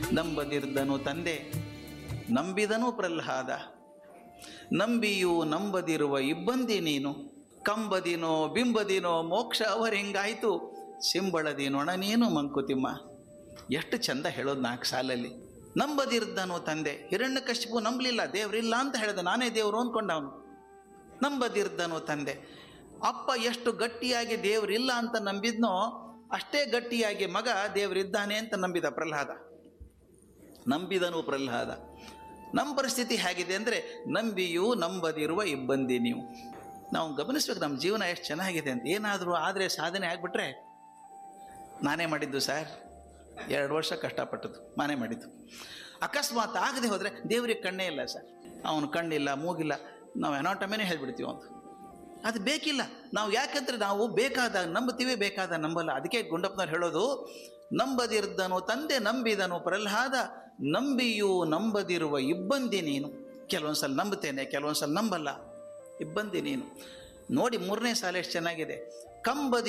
ನಂಬದಿರ್ದನು ತಂದೆ ನಂಬಿದನು ಪ್ರಹ್ಲಾದ ನಂಬಿಯೂ ನಂಬದಿರುವ ಇಬ್ಬಂದಿ ನೀನು ಕಂಬದಿನೋ ಬಿಂಬದಿನೋ ಮೋಕ್ಷ ಅವರಿಂಗಾಯ್ತು ಸಿಂಬಳದಿ ನೊಣ ನೀನು ಮಂಕುತಿಮ್ಮ ಎಷ್ಟು ಚಂದ ಹೇಳೋದು ನಾಲ್ಕು ಸಾಲಲ್ಲಿ ನಂಬದಿರ್ದನು ತಂದೆ ಹಿರಣ್ಯಕಶಿಪು ನಂಬಲಿಲ್ಲ ದೇವರಿಲ್ಲ ಅಂತ ಹೇಳಿದ ನಾನೇ ದೇವರು ಅಂದ್ಕೊಂಡ ಅವನು ನಂಬದಿರ್ದನು ತಂದೆ ಅಪ್ಪ ಎಷ್ಟು ಗಟ್ಟಿಯಾಗಿ ದೇವರಿಲ್ಲ ಅಂತ ನಂಬಿದ್ನೋ ಅಷ್ಟೇ ಗಟ್ಟಿಯಾಗಿ ಮಗ ದೇವರಿದ್ದಾನೆ ಅಂತ ನಂಬಿದ ಪ್ರಹ್ಲಾದ ನಂಬಿದನು ಪ್ರಹ್ಲಾದ ನಮ್ಮ ಪರಿಸ್ಥಿತಿ ಹೇಗಿದೆ ಅಂದರೆ ನಂಬಿಯೂ ನಂಬದಿರುವ ಇಬ್ಬಂದಿ ನೀವು ನಾವು ಗಮನಿಸ್ಬೇಕು ನಮ್ಮ ಜೀವನ ಎಷ್ಟು ಚೆನ್ನಾಗಿದೆ ಅಂತ ಏನಾದರೂ ಆದರೆ ಸಾಧನೆ ಆಗಿಬಿಟ್ರೆ ನಾನೇ ಮಾಡಿದ್ದು ಸರ್ ಎರಡು ವರ್ಷ ಕಷ್ಟಪಟ್ಟದ್ದು ನಾನೇ ಮಾಡಿದ್ದು ಅಕಸ್ಮಾತ್ ಆಗದೆ ಹೋದರೆ ದೇವ್ರಿಗೆ ಕಣ್ಣೇ ಇಲ್ಲ ಸರ್ ಅವನು ಕಣ್ಣಿಲ್ಲ ಮೂಗಿಲ್ಲ ನಾವು ಎನಾಟಮೇನೆ ಹೇಳ್ಬಿಡ್ತೀವಿ ಅಂತ ಅದು ಬೇಕಿಲ್ಲ ನಾವು ಯಾಕಂದ್ರೆ ನಾವು ಬೇಕಾದಾಗ ನಂಬುತ್ತೀವಿ ಬೇಕಾದ ನಂಬಲ್ಲ ಅದಕ್ಕೆ ಗುಂಡಪ್ಪನವ್ರು ಹೇಳೋದು ನಂಬದಿರ್ದನು ತಂದೆ ನಂಬಿದನು ಪ್ರಹ್ಲಾದ ನಂಬಿಯೂ ನಂಬದಿರುವ ಇಬ್ಬಂದಿ ನೀನು ಕೆಲವೊಂದ್ಸಲ ನಂಬುತ್ತೇನೆ ಕೆಲವೊಂದ್ಸಲ ನಂಬಲ್ಲ ಇಬ್ಬಂದಿ ನೀನು ನೋಡಿ ಮೂರನೇ ಸಾಲ ಎಷ್ಟು ಚೆನ್ನಾಗಿದೆ ಕಂಬದಿ